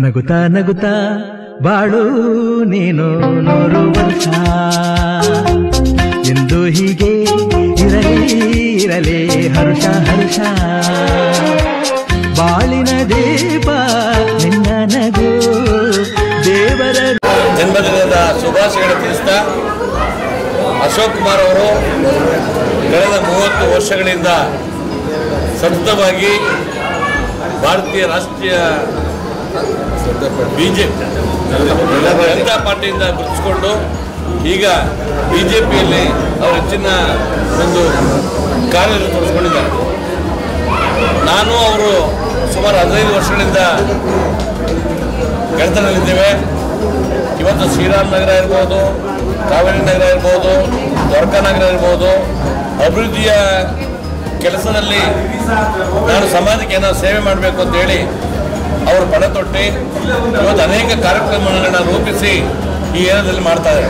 ನಗುತ್ತಾ ನಗುತ್ತಾ ಬಾಳು ನೀನು ನೂರು ವರ್ಷ ಎಂದು ಹೀಗೆ ಇರಲಿ ಇರಲಿ ಹರುಷ ಹರುಷ ಬಾಳಿನ ದೀಪ ನಿನ್ನ ನಗು ದೇವರ ಜನ್ಮದಿನದ ಶುಭಾಶಯಗಳು ತಿಳಿಸ್ತಾ ಅಶೋಕ್ ಕುಮಾರ್ ಅವರು ಕಳೆದ ಮೂವತ್ತು ವರ್ಷಗಳಿಂದ ಸತತವಾಗಿ ಭಾರತೀಯ ರಾಷ್ಟ್ರೀಯ ಬಿಜೆಪಿ ಜನತಾ ಪಾರ್ಟಿಯಿಂದ ಗುರುತಿಸಿಕೊಂಡು ಈಗ ಬಿಜೆಪಿಯಲ್ಲಿ ಅವರು ಹೆಚ್ಚಿನ ಒಂದು ಕಾರ್ಯ ತೋರಿಸ್ಕೊಂಡಿದ್ದಾರೆ ನಾನು ಅವರು ಸುಮಾರು ಹದಿನೈದು ವರ್ಷಗಳಿಂದ ಗೆಳೆತನಲ್ಲಿದ್ದೇವೆ ಇವತ್ತು ಶ್ರೀರಾಮ್ ನಗರ ಇರ್ಬೋದು ಕಾವೇರಿ ನಗರ ಇರ್ಬೋದು ದ್ವಾರಕಾ ನಗರ ಇರ್ಬೋದು ಅಭಿವೃದ್ಧಿಯ ಕೆಲಸದಲ್ಲಿ ನಾನು ಸಮಾಜಕ್ಕೆ ಏನೋ ಸೇವೆ ಮಾಡಬೇಕು ಅಂತೇಳಿ ಅವರು ಪಣ ತೊಟ್ಟಿ ಇವತ್ತು ಅನೇಕ ಕಾರ್ಯಕ್ರಮಗಳನ್ನ ರೂಪಿಸಿ ಈ ಏರಿಯಾದಲ್ಲಿ ಮಾಡ್ತಾ ಇದ್ದಾರೆ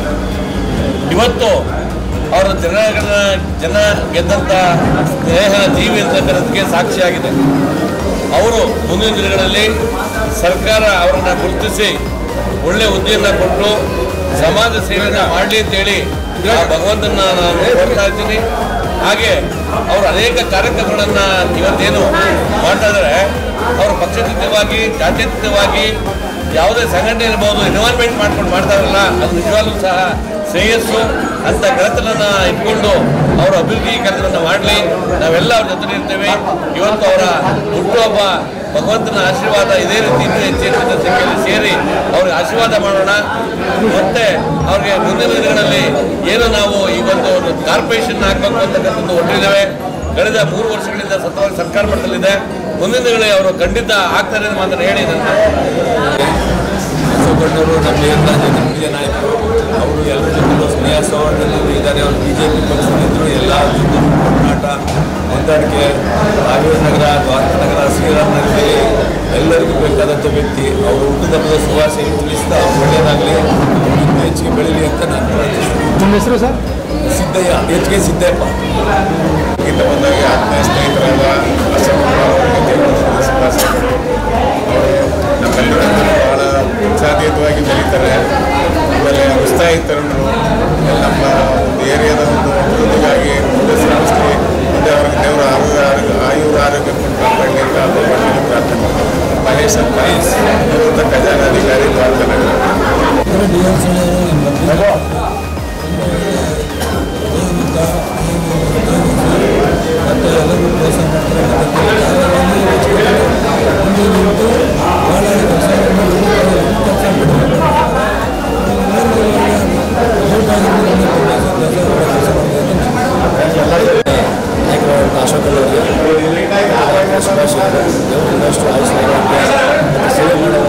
ಇವತ್ತು ಅವರು ಜನಗಳ ಜನ ಗೆದ್ದಂಥ ಸ್ನೇಹ ಜೀವಿ ಅಂತ ಕರೆದಕ್ಕೆ ಸಾಕ್ಷಿಯಾಗಿದೆ ಅವರು ಮುಂದಿನ ದಿನಗಳಲ್ಲಿ ಸರ್ಕಾರ ಅವರನ್ನು ಗುರುತಿಸಿ ಒಳ್ಳೆ ಹುದ್ದೆಯನ್ನು ಕೊಟ್ಟು ಸಮಾಜ ಸೇವೆಯನ್ನು ಮಾಡಲಿ ಅಂತೇಳಿ ಆ ಭಗವಂತನ ನಾನು ಕೊಡ್ತಾ ಇದ್ದೀನಿ ಹಾಗೆ ಅವರು ಅನೇಕ ಕಾರ್ಯಕ್ರಮಗಳನ್ನು ಇವತ್ತೇನು ಮಾಡ್ತಾ ಇದ್ದಾರೆ ಅವರು ಪಕ್ಷಾತೀತವಾಗಿ ಜಾತ್ಯತೀತವಾಗಿ ಯಾವುದೇ ಸಂಘಟನೆ ಇರ್ಬೋದು ಇನ್ವಾಲ್ವ್ಮೆಂಟ್ ಮಾಡ್ಕೊಂಡು ಮಾಡ್ತಾ ಇರಲ್ಲ ಅದು ನಿಜವಾಗ್ಲೂ ಸಹ ಶ್ರೇಯಸ್ಸು ಅಂತ ಗೆಳೆತನನ್ನ ಇಟ್ಕೊಂಡು ಅವರ ಅಭಿವೃದ್ಧಿ ಕೆಲಸವನ್ನು ಮಾಡಲಿ ನಾವೆಲ್ಲ ಅವ್ರ ಜೊತೆ ಇರ್ತೇವೆ ಇವತ್ತು ಅವರ ಹುಟ್ಟುಹಬ್ಬ ಭಗವಂತನ ಆಶೀರ್ವಾದ ಇದೇ ರೀತಿ ಇನ್ನೂ ಹೆಚ್ಚಿನ ಸಂಖ್ಯೆಯಲ್ಲಿ ಸೇರಿ ಅವ್ರಿಗೆ ಆಶೀರ್ವಾದ ಮಾಡೋಣ ಮತ್ತೆ ಅವ್ರಿಗೆ ಮುಂದಿನ ದಿನಗಳಲ್ಲಿ ಏನು ನಾವು ಈ ಒಂದು ಕಾರ್ಪೊರೇಷನ್ ಹಾಕಬೇಕು ಅಂತಕ್ಕಂಥದ್ದು ಹೊರಟಿದ್ದೇವೆ ಕಳೆದ ಮೂರು ವರ್ಷಗಳಿಂದ ಸತತವಾಗಿ ಸರ್ಕಾರ ಮಟ್ಟದಲ್ಲಿದೆ ಮುಂದಿನ ದಿನಗಳಲ್ಲಿ ಅವರು ಖಂಡಿತ ಆಗ್ತಾರೆ ಅಂತ ಮಾತ್ರ ಹೇಳಿ ನನ್ನ ಬಸವಣ್ಣವರು ನಮ್ಮ ಎಲ್ಲ ಜನಪ್ರಿಯ ನಾಯಕರು ಅವರು ಎಲ್ಲರ ಜೊತೆಲೂ ಸ್ನೇಹ ಸೌಹಾರ್ದದಲ್ಲಿ ಇದ್ದಾರೆ ಅವರು ಬಿ ಜೆ ಪಿ ಪಕ್ಷದಲ್ಲಿದ್ದರು ಎಲ್ಲ ಜೊತೆ ಹೋರಾಟ ಹೊಂದಾಣಿಕೆ ಕಾವೇರಿ ನಗರ ದ್ವಾರಕಾ ನಗರ ಶ್ರೀರಾಮ ನಗರದಲ್ಲಿ ಎಲ್ಲರಿಗೂ ಬೇಕಾದಂಥ ವ್ಯಕ್ತಿ ಅವರು ಹುಟ್ಟುಹಬ್ಬದ ಶುಭಾಶಯ ತಿಳಿಸ್ತಾ ಅವ್ರು ಒಳ್ಳೆಯದಾಗಲಿ ಇನ್ನೂ ಹೆಚ್ಚಿಗೆ ಬೆಳೀಲಿ ಅಂತ ನಾನು ಪ್ರಾರ್ಥಿಸ್ತೀನಿ ನಿಮ್ಮ ಹೆಸರು sir Siddaiah H K Siddaiappa ಇದಕ್ಕಿಂತ ಮುಂದಾಗಿ ಆತ್ಮೀಯ ಸ್ನೇಹಿತರಾದ ಅಶೋಕ್ ಕುಮಾರ್ ಅವರಿಗೆ ಜನ್ಮದಿನದ ಶುಭಾಶಯಗಳು ಅವರು ನಮ್ಮೆಲ್ಲರನ್ನು ಬಹಳ ಉತ್ಸಾಹಯುತವಾಗಿ ಬೆಳೀತಾರೆ ಆಮೇಲೆ ಉತ್ಸಾಹಿ ತರುಣರು ನಮ್ಮ ಒಂದು ಏರಿಯಾದ ಒಂದು ಅಭಿವೃದ್ಧಿಗಾಗಿ ಮುಂದೆ ಶ್ರಮಿಸಲಿ ಮುಂದೆ ಅವ್ರಿಗೆ ದೇವರ ಆರೋಗ್ಯ ಆಯುರ ಆರೋಗ್ಯ ಕೊಟ್ಟು ಕಾಪಾಡಲಿ ಅಂತ ಭಗವಂತನಲ್ಲಿ ಪ್ರಾರ್ಥನೆ ಮಾಡ್ತಾರೆ ಮಹೇಶ್ ಅಂತ ನಿವೃತ್ತ ಖಜಾನಾಧಿಕಾರಿ ದ್ವಾರಕಾ ನಗರ ಮತ್ತು ಎಲ್ಲರೂ ಪ್ರೋತ್ಸಾಹ ಮಾಡ್ತಾರೆ ಮುಂದೆ ನಿಂತು ಭಾಳ ಕೆಲಸ ನಾಯಕರಾದಂಥ ಅಶೋಕ್ ಅವರಿಗೆ ಶುಭಾಶಯಗಳು ದೇವರು ಇನ್ನಷ್ಟು ಆಯುಷ್ಯ ಮತ್ತು ಸೇವೆ ಮಾಡೋ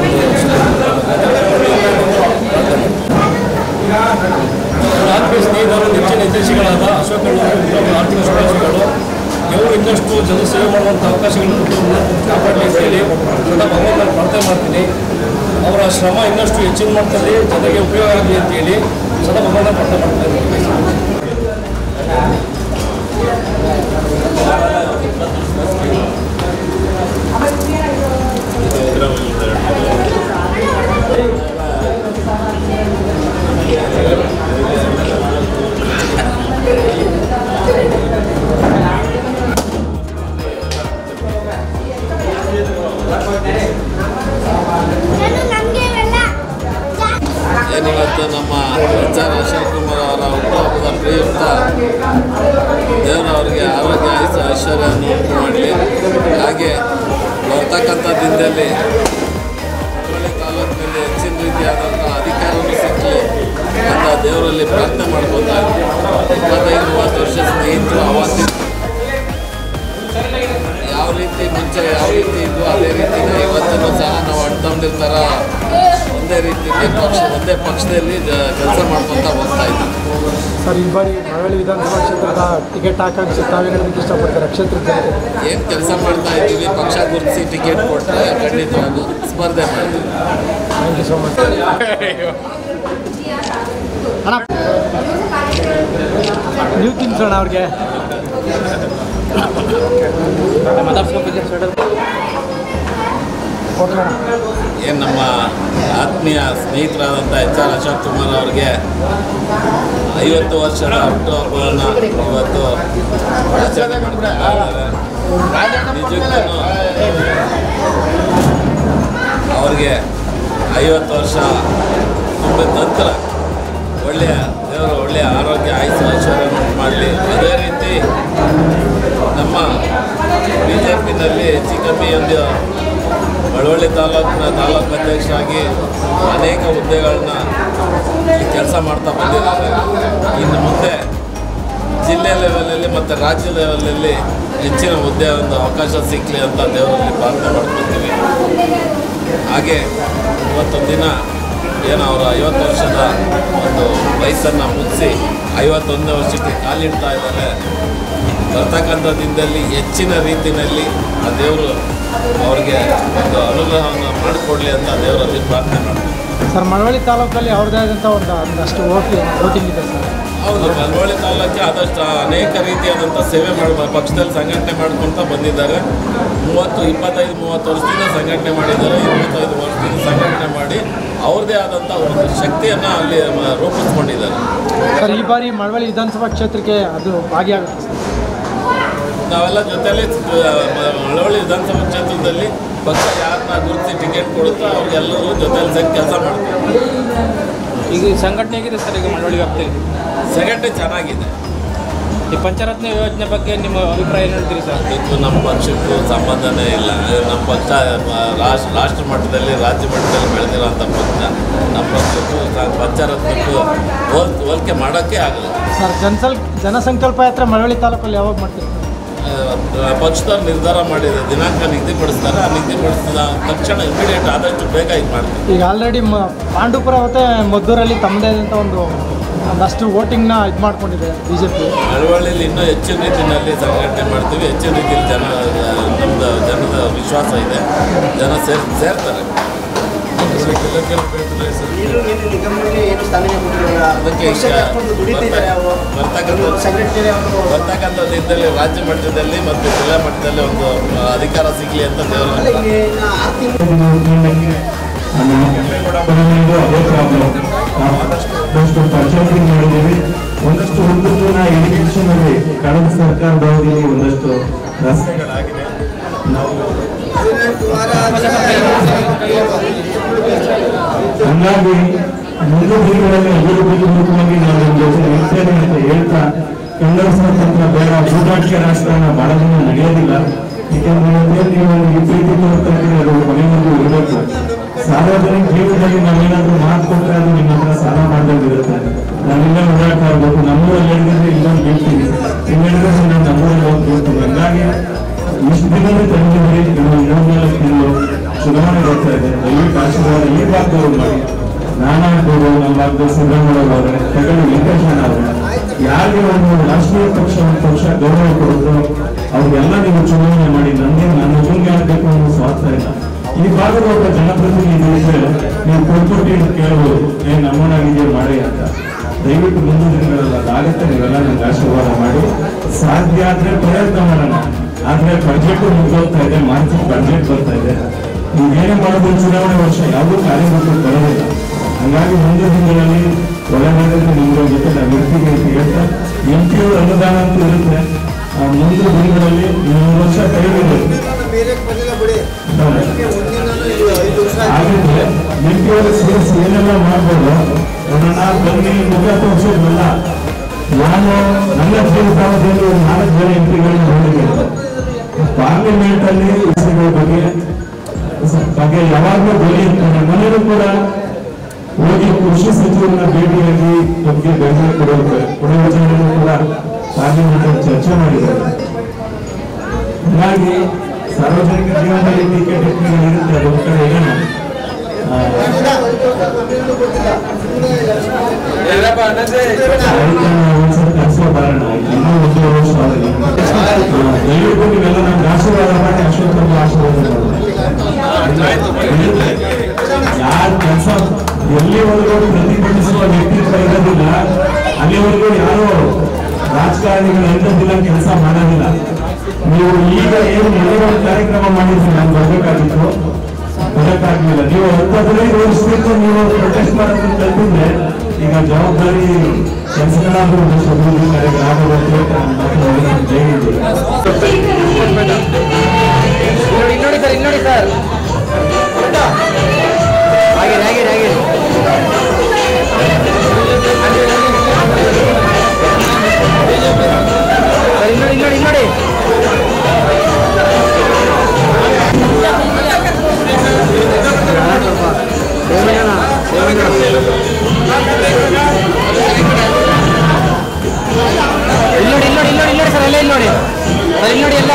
ಒಂದು ಆತ್ಮೀಯ ಸ್ನೇಹಿತರು ನೆಚ್ಚಿನ ನಿರ್ದೇಶಕರಾದ ಅಶೋಕ್ ಅವರು ಆರ್ಥಿಕ ಶುಭಾಶಯಗಳು ದೇವರು ಇನ್ನಷ್ಟು ಜನ ಸೇವೆ ಮಾಡುವಂಥ ಅವಕಾಶಗಳನ್ನು ಕಾಪಾಡಲಿ ಅಂತ ಹೇಳಿ ಸದಾ ಭಗವಂತನ ಪ್ರಾರ್ಥನೆ ಮಾಡ್ತೀನಿ ಅವರ ಶ್ರಮ ಇನ್ನಷ್ಟು ಹೆಚ್ಚಿನ ಮಟ್ಟದಲ್ಲಿ ಜನರಿಗೆ ಉಪಯೋಗ ಆಗಲಿ ಅಂತ ಹೇಳಿ ಸದಾ ಭಗವಂತನ ಪ್ರಾರ್ಥನೆ ಮಾಡ್ತೀನಿ ನಾನು ನಮಗೆ ಇವೆಲ್ಲ ಏನಿವತ್ತು ನಮ್ಮ ಎಚ್ ಆರ್ ಅಶೋಕ್ ಕುಮಾರ್ ಅವರ ಹುಟ್ಟುಹಬ್ಬದ ಪ್ರಯುಕ್ತ ದೇವರು ಅವರಿಗೆ ಆರೋಗ್ಯ ಆಯುಷ ಐಶ್ವರ್ಯವನ್ನು ಉಂಟು ಮಾಡಲಿ ಹಾಗೆ ಬರ್ತಕ್ಕಂಥ ದಿನದಲ್ಲಿ ಹುಬ್ಬಳ್ಳಿ ತಾಲೂಕಿನಲ್ಲಿ ಹೆಚ್ಚಿನ ರೀತಿಯಾದಂಥ ಅಧಿಕಾರವನ್ನು ಸಿಕ್ಕಲಿ ಅಂತ ದೇವರಲ್ಲಿ ಪ್ರಾರ್ಥನೆ ಮಾಡ್ಕೊತಾ ಇದ್ವಿ ಇಪ್ಪತ್ತೈದು ಮೂವತ್ತು ವರ್ಷ ಸ್ನೇಹಿತರು ಅವತ್ತಿನ ಯಾವ ರೀತಿ ಮುಂಚೆ ಯಾವ ರೀತಿ ಇದ್ವು ಅದೇ ರೀತಿನೇ ಇವತ್ತೂ ಸಹ ನಾವು ಅಣ್ತಂದಿರ ಥರ ಒಂದೇ ರೀತಿಯಲ್ಲಿ ಪಕ್ಷ ಒಂದೇ ಪಕ್ಷದಲ್ಲಿ ಕೆಲಸ ಮಾಡ್ಕೊತ ಹೋಗ್ತಾ ಇದ್ದೀವಿ ಸರ್ ಈ ಬಾರಿ ಮಳವಳ್ಳಿ ವಿಧಾನಸಭಾ ಕ್ಷೇತ್ರದ ಟಿಕೆಟ್ ಆಕಾಂಕ್ಷಿ ತಾವೇನು ಹೇಳೋದಕ್ಕೆ ಇಷ್ಟಪಡ್ತಾರೆ ಕ್ಷೇತ್ರದ ಜನತೆ ಏನು ಕೆಲಸ ಮಾಡ್ತಾ ಇದ್ದೀವಿ ಪಕ್ಷ ಗುರುತಿಸಿ ಟಿಕೆಟ್ ಕೊಟ್ಟರೆ ಖಂಡಿತವಾಗೂ ಸ್ಪರ್ಧೆ ಮಾಡ್ತೀವಿ ಥ್ಯಾಂಕ್ ಯು ಸೋ ಮಚ್ ಅಣ್ಣ ನೀವು ತಿನ್ಸೋಣ ಅವ್ರಿಗೆ ಓಕೆ ಅಣ್ಣ ಏನು ನಮ್ಮ ಆತ್ಮೀಯ ಸ್ನೇಹಿತರಾದಂಥ ಎಚ್ ಆರ್ ಅಶೋಕ್ ಕುಮಾರ್ ಅವ್ರಿಗೆ ಐವತ್ತು ವರ್ಷದ ಹುಟ್ಟುಹಬ್ಬವನ್ನು ಇವತ್ತು ಆಚರಣೆ ಮಾಡ್ತಾ ಇದ್ದಾರೆ ನಿಜಕ್ಕೂ ಅವ್ರಿಗೆ ಐವತ್ತು ವರ್ಷ ತುಂಬಿದ ನಂತರ ಒಳ್ಳೆಯ ದೇವರು ಒಳ್ಳೆಯ ಆರೋಗ್ಯ ಆಯುಷ್ಯ ಐಶ್ವರ್ಯ ಮಾಡಲಿ ಅದೇ ರೀತಿ ನಮ್ಮ ಬಿ ಜೆ ಪಿನಲ್ಲಿ ಹೆಚ್ಚು ಕಮ್ಮಿ ಒಂದು ಮಳವಳ್ಳಿ ತಾಲೂಕಿನ ತಾಲೂಕು ಅಧ್ಯಕ್ಷರಾಗಿ ಅನೇಕ ಹುದ್ದೆಗಳನ್ನ ಕೆಲಸ ಮಾಡ್ತಾ ಬಂದಿದ್ದಾರೆ ಇನ್ನು ಮುಂದೆ ಜಿಲ್ಲೆ ಲೆವೆಲಲ್ಲಿ ಮತ್ತು ರಾಜ್ಯ ಲೆವೆಲಲ್ಲಿ ಹೆಚ್ಚಿನ ಹುದ್ದೆ ಒಂದು ಅವಕಾಶ ಸಿಕ್ಕಲಿ ಅಂತ ದೇವರಲ್ಲಿ ಪ್ರಾರ್ಥನೆ ಮಾಡ್ಕೊತೀವಿ ಹಾಗೆ ಇವತ್ತೊಂದು ದಿನ ಏನು ಅವರ ಐವತ್ತು ವರ್ಷದ ಒಂದು ವಯಸ್ಸನ್ನು ಮುಗಿಸಿ ಐವತ್ತೊಂದನೇ ವರ್ಷಕ್ಕೆ ಕಾಲಿಡ್ತಾ ಇದ್ದಾರೆ ಬರ್ತಕ್ಕಂಥ ದಿನದಲ್ಲಿ ಹೆಚ್ಚಿನ ರೀತಿಯಲ್ಲಿ ಆ ದೇವರು ಅವ್ರಿಗೆ ಒಂದು ಅನುಗ್ರಹವನ್ನು ಮಾಡಿಕೊಡ್ಲಿ ಅಂತ ದೇವರಲ್ಲಿ ಪ್ರಾರ್ಥನೆ ಮಾಡ್ತೀವಿ ಸರ್ ಮಳವಳ್ಳಿ ತಾಲೂಕಲ್ಲಿ ಅವ್ರದ್ದೇ ಆದಂಥ ಒಂದು ಒಂದಷ್ಟು ಓಟಿ ವೋಟಿಂಗ್ ಇದೆ ಸರ್ ಹೌದು ಮಳವಳ್ಳಿ ತಾಲೂಕಿಗೆ ಆದಷ್ಟು ಅನೇಕ ರೀತಿಯಾದಂಥ ಸೇವೆ ಮಾಡ ಪಕ್ಷದಲ್ಲಿ ಸಂಘಟನೆ ಮಾಡ್ಕೊತ ಬಂದಿದ್ದಾರೆ ಮೂವತ್ತು ಇಪ್ಪತ್ತೈದು ಮೂವತ್ತು ವರ್ಷದಿಂದ ಸಂಘಟನೆ ಮಾಡಿದ್ದಾರೆ ಇಪ್ಪತ್ತೈದು ವರ್ಷದಿಂದ ಸಂಘಟನೆ ಮಾಡಿ ಅವ್ರದ್ದೇ ಆದಂಥ ಒಂದು ಶಕ್ತಿಯನ್ನು ಅಲ್ಲಿ ಮ- ರೂಪಿಸ್ಕೊಂಡಿದ್ದಾರೆ ಸರ್ ಈ ಬಾರಿ ಮಳವಳ್ಳಿ ವಿಧಾನಸಭಾ ಕ್ಷೇತ್ರಕ್ಕೆ ಅದು ಭಾಗಿಯಾಗುತ್ತೆ ಸರ್ ನಾವೆಲ್ಲ ಜೊತೆಲಿ ಮಳವಳ್ಳಿ ವಿಧಾನಸಭಾ ಕ್ಷೇತ್ರದಲ್ಲಿ ಪಕ್ಷ ಯಾರನ್ನ ಗುರುತಿಸಿ ಟಿಕೆಟ್ ಕೊಡುತ್ತೋ ಅವ್ರಿಗೆಲ್ಲರೂ ಜೊತೆಲಿ ಸೇರಿ ಕೆಲಸ ಮಾಡ್ತೀವಿ ಈಗ ಈ ಸಂಘಟನೆ ಹೇಗಿದೆ ಸರ್ ಈಗ ಮಳವಳ್ಳಿ ವ್ಯಾಪ್ತಿಯಲ್ಲಿ ಸಂಘಟನೆ ಚೆನ್ನಾಗಿದೆ ಈ ಪಂಚರತ್ನ ಯೋಜನೆ ಬಗ್ಗೆ ನಿಮ್ಮ ಅಭಿಪ್ರಾಯ ಏನು ಹೇಳ್ತೀರಿ ಸರ್ ಇದಕ್ಕೂ ನಮ್ಮ ಪಕ್ಷಕ್ಕೂ ಸಂಬಂಧನೇ ಇಲ್ಲ ನಮ್ಮ ಪಕ್ಷ ರಾಷ್ಟ್ರ ರಾಷ್ಟ್ರ ಮಟ್ಟದಲ್ಲಿ ರಾಜ್ಯ ಮಟ್ಟದಲ್ಲಿ ಬೆಳೆದಿರೋಂಥ ಪಕ್ಷ ನಮ್ಮ ಪಕ್ಷಕ್ಕೂ ಸ- ಪಂಚರತ್ನಕ್ಕೂ ಹೋಲ್ ಹೋಲಿಕೆ ಮಾಡೋಕ್ಕೆ ಆಗಲ್ಲ ಸರ್ ಜನಸಲ್ ಜನಸಂಕಲ್ಪ ಯಾತ್ರೆ ಮಳವಳ್ಳಿ ತಾಲೂಕಲ್ಲಿ ಯಾವಾಗ ಮಾಡ್ತೀರಿ ಸರ್ ಆ, ಪಕ್ಷದವ್ರು ನಿರ್ಧಾರ ಮಾಡಿದೆ ದಿನಾಂಕ ನಿಗದಿಪಡಿಸ್ತಾರೆ ಆ ನಿಗದಿಪಡಿಸಿದ ತಕ್ಷಣ ಇಮಿಡಿಯೇಟ್ ಆದಷ್ಟು ಬೇಗ ಇದು ಮಾಡ್ತೀವಿ ಈಗ ಆಲ್ರೆಡಿ ಮ ಪಾಂಡುಪುರ ಮತ್ತು ಮದ್ದೂರಲ್ಲಿ ತಮ್ಮದೇ ಆದಂಥ ಒಂದು ಒಂದಷ್ಟು ವೋಟಿಂಗ್ನ ಇದು ಮಾಡ್ಕೊಂಡಿದೆ ಬಿ ಜೆ ಪಿ ಮಳವಳ್ಳಿಯಲ್ಲಿ ಇನ್ನೂ ಹೆಚ್ಚಿನ ರೀತಿಯಲ್ಲಿ ಸಂಘಟನೆ ಮಾಡ್ತೀವಿ ಹೆಚ್ಚಿನ ರೀತಿಯಲ್ಲಿ ಜನ ನಮ್ಮದು ಜನದ ವಿಶ್ವಾಸ ಇದೆ ಜನ ಸೇರ್ ಸೇರ್ತಾರೆ ಅದಕ್ಕೆ ಈಗ ಬರ್ತಕ್ಕಂಥ ಬರ್ತಕ್ಕಂಥ ದಿನದಲ್ಲಿ ರಾಜ್ಯ ಮಟ್ಟದಲ್ಲಿ ಮತ್ತು ಜಿಲ್ಲಾ ಮಟ್ಟದಲ್ಲಿ ಒಂದು ಆ, ಅಧಿಕಾರ ಸಿಗಲಿ ಅಂತ ದೇವರ ಒಂದಷ್ಟು ಪರ್ಚೇಸಿಂಗ್ ಮಾಡಿದ್ದೀವಿ ಒಂದಷ್ಟು ಹುಡುಗನ ಎಜುಕೇಶನ್ ಅಲ್ಲಿ ಕಳೆದ ಸರ್ಕಾರದ ಅವಧಿಯಲ್ಲಿ ಒಂದಷ್ಟು ರಸ್ತೆಗಳಾಗಿದೆ ನಾವು ಹಂಗಾಗಿ ಮುಂದಿನ ದಿನಗಳಲ್ಲಿ ಅಭಿವೃದ್ಧಿ ಪೂರ್ವಕವಾಗಿ ನಾವು ನಿಮ್ಮ ಜೊತೆ ಇರ್ತೇನೆ ಅಂತ ಹೇಳ್ತಾ ಕನ್ನಡ ಸ್ವಾತಂತ್ರ್ಯ ಬೇಡ ಭೂಟಾಟಿಕೆ ರಾಷ್ಟ್ರನ ಬಹಳ ದಿನ ನಡೆಯೋದಿಲ್ಲ ಏಕೆಂದ್ರೆ ಇವತ್ತೇ ನೀವು ಒಂದು ಈ ಪ್ರೀತಿ ತೋರ್ತಾ ಇದ್ರೆ ಅದು ಕೊನೆವರೆಗೂ ಇರಬೇಕು ಸಾರ್ವಜನಿಕ ಜೀವನದಲ್ಲಿ ನಾವೇನಾದ್ರೂ ಮಾತು ಕೊಟ್ಟರೆ ಅದು ನಿಮ್ಮ ಹತ್ರ ಸಾಲ ಮಾಡ್ದಂಗಿರುತ್ತೆ ನಾವಿಲ್ಲ ಓಡಾಡ್ತಾ ಇರ್ಬೇಕು ನಮ್ಮೂರಲ್ಲಿ ಹೇಳಿದ್ರೆ ಇಲ್ಲೊಂದು ಬೀಳ್ತೀವಿ ಇಲ್ಲಿ ಹೇಳಿದ್ರೆ ನಾನು ನಮ್ಮೂರಲ್ಲಿ ಹೋಗಿ ಬೀಳ್ತೀವಿ ಹಂಗಾಗಿ ಇಷ್ಟು ದಿನವೇ ತಂದಿದ್ದೀರಿ ಇನ್ನು ಮೂರ್ನಾಲ್ಕು ತಿಂಗಳು ಚುನಾವಣೆ ಬರ್ತಾ ಇದೆ ದಯವಿಟ್ಟು ಆಶೀರ್ವಾದ ಈ ಭಾಗದವ್ರು ಮಾಡಿ ನಾನಾಗ್ಬೋದು ನಮ್ಮ ಭಾಗದ ಸಿದ್ದರಾಮಯ್ಯ ಅವರೇ ತಗೊಳ್ಳಿ ವೆಂಕಟೇಶಣ್ಣ ಅವರೇ ಯಾರಿಗೆ ಒಂದು ರಾಷ್ಟ್ರೀಯ ಪಕ್ಷ ಒಂದು ಪಕ್ಷ ಗೌರವ ಕೊಡುತ್ತೋ ಅವ್ರಿಗೆಲ್ಲ ನೀವು ಚುನಾವಣೆ ಮಾಡಿ ನನಗೆ ನನ್ನ ಮುಂದೆ ಆಗಬೇಕು ಅನ್ನೋ ಸ್ವಾರ್ಥ ಇಲ್ಲ ಈ ಭಾಗದ ಒಬ್ಬ ಜನಪ್ರತಿನಿಧಿ ಇದ್ರೆ ನೀವು ಕೊಟ್ಕೊಟ್ಟು ಅಂತ ಕೇಳ್ಬೋದು ಏ ನಮ್ಮನಾಗಿದೆಯಾ ಮಾಡಿ ಅಂತ ದಯವಿಟ್ಟು ಮುಂದಿನ ದಿನಗಳಲ್ಲಿ ಅದಾಗುತ್ತೆ ನೀವೆಲ್ಲ ನಂಗೆ ಆಶೀರ್ವಾದ ಮಾಡಿ ಸಾಧ್ಯ ಆದ್ರೆ ಪ್ರಯತ್ನ ಮಾಡೋಣ ಆದ್ರೆ ಬಜೆಟ್ ಮುಗ್ದೋಗ್ತಾ ಇದೆ ಮಾರ್ಚ್ ಬಜೆಟ್ ಬರ್ತಾ ಇದೆ ನೀವೇನೇ ಮಾಡೋದು ಚುನಾವಣೆ ವರ್ಷ ಯಾವುದೂ ಕಾರ್ಯರೂಪಕ್ಕೆ ಬರೋದಿಲ್ಲ ಹಂಗಾಗಿ ಮುಂದಿನ ದಿನಗಳಲ್ಲಿ ಒಳಗಡೆ ನಿಮ್ಗಳ ಜೊತೆ ನಾವು ಇರ್ತೀವಿ ಅಂತ ಹೇಳ್ತಾ ಎಂ ಪಿ ಅನುದಾನ ಅಂತ ಇರುತ್ತೆ ಆ ಮುಂದಿನ ದಿನಗಳಲ್ಲಿ ಇನ್ನೊಂದು ವರ್ಷ ಕೈಲಿದೆ ಆಗಿದ್ರೆ ಎಂ ಪಿ ಅವರು ಸೇರಿಸಿ ಏನೆಲ್ಲ ಮಾಡ್ಬೋದು ನೋಡೋಣ ಬನ್ನಿ ಮುಖ ತೋರಿಸೋದಲ್ಲ ನಾನು ನನ್ನ ಜೀವಿತಾವಧಿಯಲ್ಲಿ ಒಂದು ನಾಲ್ಕು ಜನ ಎಂ ಪಿಗಳನ್ನು ನೋಡಿದ್ದೇನೆ ಪಾರ್ಲಿಮೆಂಟ್ ಅಲ್ಲಿ ವಿಷಯಗಳ ಬಗ್ಗೆ ಬಗ್ಗೆ ಯಾವಾಗಲೂ ಧ್ವನಿ ಇರ್ತಾರೆ ಮನೆಯಲ್ಲೂ ಕೂಡ ಹೋಗಿ ಕೃಷಿ ಸಚಿವರನ್ನ ಭೇಟಿಯಾಗಿ ಬಗ್ಗೆ ಬೆಂಬಲ ಕೊಡುವ ಕೊಡುವ ವಿಚಾರವನ್ನು ಕೂಡ ಪಾರ್ಲಿಮೆಂಟ್ ಅಲ್ಲಿ ಚರ್ಚೆ ಮಾಡಿದ್ದಾರೆ ಹಾಗಾಗಿ ಸಾರ್ವಜನಿಕ ಜೀವನದಲ್ಲಿ ಟಿಕೆಟ್ ಇರುತ್ತೆ ಅದು ಒಂದು ಕಡೆ ಏನು ಆ, ಸಾಹಿತ್ಯನ ಒಂದ್ಸಲ ಕಲಿಸೋ ಬರೋಣ ಇನ್ನೂ ಒಂದು ವರ್ಷ ಆಗಲಿ ದಯವಿಟ್ಟು ನೀವೆಲ್ಲ ನಮ್ಗೆ ಆಶೀರ್ವಾದ ಮಾಡಿ ಅಶೋಕ್ ಅವ್ರಿಗೆ ಆಶೀರ್ವಾದ ಮಾಡಿ ಯಾರು ಕೆಲಸ ಎಲ್ಲಿವರೆಗೂ ಪ್ರತಿಭಟಿಸುವ ವ್ಯಕ್ತಿತ್ವ ಇರೋದಿಲ್ಲ ಅಲ್ಲಿವರೆಗೂ ಯಾರು ರಾಜಕಾರಣಿಗಳು ಎಂದಿಲ್ಲ ಕೆಲಸ ಮಾಡೋದಿಲ್ಲ ನೀವು ಈಗ ಏನು ಎಲ್ಲೋ ಒಂದು ಕಾರ್ಯಕ್ರಮ ಮಾಡಿದ್ರೆ ನಾನು ಬರ್ಬೇಕಾಗಿತ್ತು ಕೊಡಕ್ಕಾಗ್ಲಿಲ್ಲ ನೀವು ಹತ್ತು ಹದಿನೈದು ವರ್ಷದಿಂದ ನೀವು ಪ್ರೊಟೆಸ್ಟ್ ಮಾಡೋದನ್ನ ಕಲ್ತಿದ್ರೆ ಈಗ ಜವಾಬ್ದಾರಿ ಕೆಲಸಗಳಾದ್ರೂ ಒಂದಷ್ಟು ಅಭಿವೃದ್ಧಿ ಕಾರ್ಯಗಳಾಗೋದು ಅಂತ ಹೇಳ್ತಾ ನನ್ನ ಮಾತನ್ನ ಮುಗಿಸ್ತೀನಿ. ಜೈ ಹಿಂದ್. ನೋಡಿ ಸರ್ ಇಲ್ಲಿ ನೋಡಿ ಸರ್ ಹಾಗೆ ಹಾಗೆ ಹಾಗೆ ಇಲ್ಲಿ ನೋಡಿ ಇಲ್ಲಿ ನೋಡಿ ಇಲ್ಲಿ ನೋಡಿ ಇಲ್ಲಿ ನೋಡಿ ಇಲ್ಲಿ ನೋಡಿ ಇಲ್ಲಿ ನೋಡಿ ಇಲ್ಲಿ ನೋಡಿ ಸರ್ ಎಲ್ಲ ಇಲ್ಲಿ ನೋಡಿ ಸರ್ ಇಲ್ಲಿ ನೋಡಿ ಎಲ್ಲ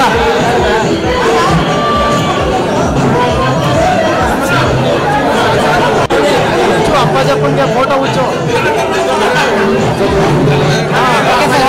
ಹುಚ್ಚು ಅಪ್ಪಾಜಪ್ಪನಿಗೆ ಫೋಟೋ ಹುಚ್ಚು ಹಾ, ಓಕೆ ಸರ್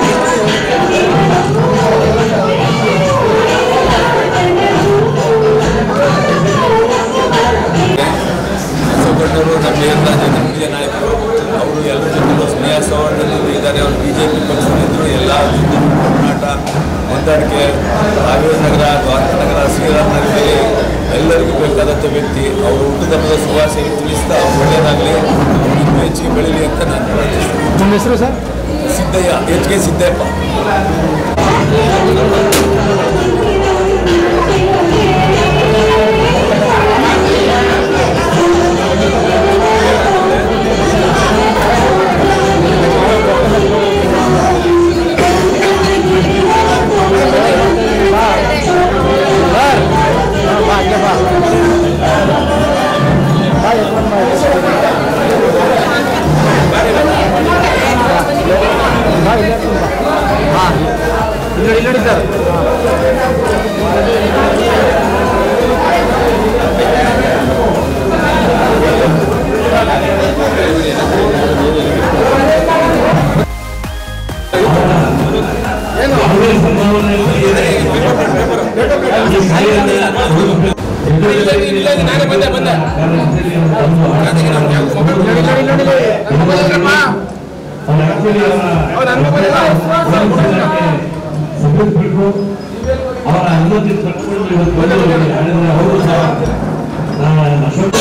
ಬಸವಣ್ಣವರು ನಮ್ಮ ಎಲ್ಲ ಮುಖ್ಯ ನಾಯಕರು ಅವರು ಎಲ್ಲರ ಜೊತೆಲೂ ಸ್ನೇಹ ಸೌಹಾರ್ದದಲ್ಲಿ ಇದ್ದಾರೆ ಅವರು ಬಿ ಜೆ ಪಿ ಪಕ್ಷದಲ್ಲಿದ್ದರು ಎಲ್ಲ ಜೊತೆ ಹೋರಾಟ ಹೊಂದಾಣಿಕೆ ಕಾವೇರಿ ನಗರ ದ್ವಾರಕಾ ನಗರ ಶ್ರೀರಾಮ್ ನಗರದಲ್ಲಿ ಎಲ್ಲರಿಗೂ ಬೇಕಾದಂಥ ವ್ಯಕ್ತಿ ಅವರು ಹುಟ್ಟುದಬ್ಬದ ಶುಭಾಶಯ ತಿಳಿಸ್ತಾ ಅವ್ರು ಒಳ್ಳೆಯದಾಗಲಿ ಇನ್ನೂ ಹೆಚ್ಚಿಗೆ ಬೆಳೀಲಿ ಅಂತ ನಾನು ಪ್ರಾರ್ಥಿಸ್ತೀನಿ ನಿಮ್ಮ ಹೆಸರು sir Siddaiah H K Siddaiappa sir ಹಾ, ಬಾ ಹಂಗೆ ಬಾ ಬಾ ಯಜಮಾನ್ ಬಾ, ಯಜಮಾನ್ ಬಾ ಇಲ್ಲೇ ಕೂತ್ಕೊ ಬಾ. ಹಾ ಇಲ್ಲಿ ನೋಡಿ ಇಲ್ಲಿ ನೋಡಿ ಸರ್ ಅವರ ಅನುಮತಿ ಪಡ್ಕೊಂಡು ಇವತ್ತು ಬಂದಿದ್ದಾರೆ. ಹೇಳಿದ್ರೆ ಅವರು ಸಹ ಆ, ಅಶೋಕ್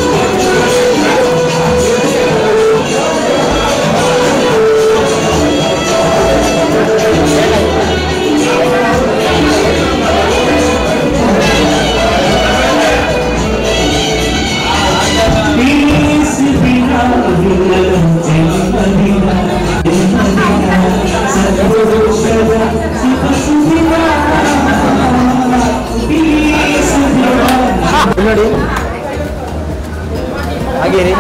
ಇಲ್ಲಿ ನೋಡಿ ಹಾಗೆ ರೀ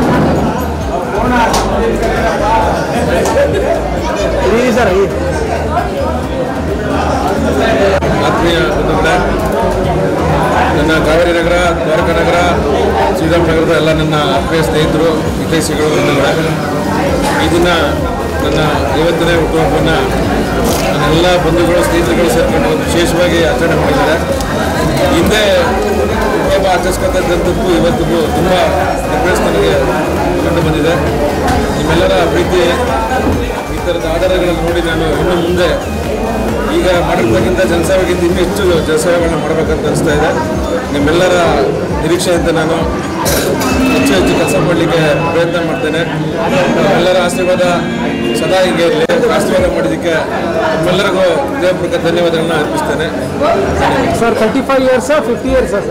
ಇರಿ ಸರ್ ಈ ಆತ್ಮೀಯ ಬಂಧುಗಳೇ ನನ್ನ ಕಾವೇರಿ ನಗರ ದ್ವಾರಕಾ ನಗರ ಶ್ರೀರಾಮ್ ನಗರದ ಎಲ್ಲ ನನ್ನ ಆತ್ಮೀಯ ಸ್ನೇಹಿತರು ಹಿತೈಷಿಗಳು ಬಂಧುಗಳೇ ಈ ದಿನ ನನ್ನ ಐವತ್ತನೇ ಹುಟ್ಟುಹಬ್ಬವನ್ನು ನನ್ನೆಲ್ಲ ಬಂಧುಗಳು ಸ್ನೇಹಿತರುಗಳು ಸೇರ್ಕೊಂಡು ವಿಶೇಷವಾಗಿ ಆಚರಣೆ ಮಾಡಿದ್ದಾರೆ ಹಿಂದೆ ಹುಟ್ಟುಹಬ್ಬ ಆಚರಿಸ್ಕೊತಕ್ಕಂಥದ್ದು ಇವತ್ತಿಗೂ ತುಂಬ ಡಿಫ್ರೆನ್ಸ್ ನನಗೆ ಕಂಡು ಬಂದಿದೆ ನಿಮ್ಮೆಲ್ಲರ ಪ್ರೀತಿ ಈ ಥರದ ಆಧಾರಗಳನ್ನು ನೋಡಿ ನಾನು ಇನ್ನು ಮುಂದೆ ಈಗ ಮಾಡಿರ್ತಕ್ಕಂಥ ಜನಸೇವೆಗಿಂತ ಇನ್ನೂ ಹೆಚ್ಚು ಜನಸೇವೆಗಳನ್ನ ಮಾಡಬೇಕಂತ ಅನಿಸ್ತಾ ಇದೆ ನಿಮ್ಮೆಲ್ಲರ ನಿರೀಕ್ಷೆಯಂತೆ ನಾನು ಹೆಚ್ಚು ಹೆಚ್ಚು ಕೆಲಸ ಮಾಡಲಿಕ್ಕೆ ಪ್ರಯತ್ನ ಮಾಡ್ತೇನೆ ನಿಮ್ಮೆಲ್ಲರ ಆಶೀರ್ವಾದ ಸದಾ ಹೀಗೆ ಇರಲಿ ಆಶೀರ್ವಾದ ಮಾಡಿದ್ದಕ್ಕೆ ನಿಮ್ಮೆಲ್ಲರಿಗೂ ಹೃದಯಪೂರ್ವಕ ಧನ್ಯವಾದಗಳನ್ನ ಅರ್ಪಿಸ್ತೇನೆ sir thirty five years fifty years sir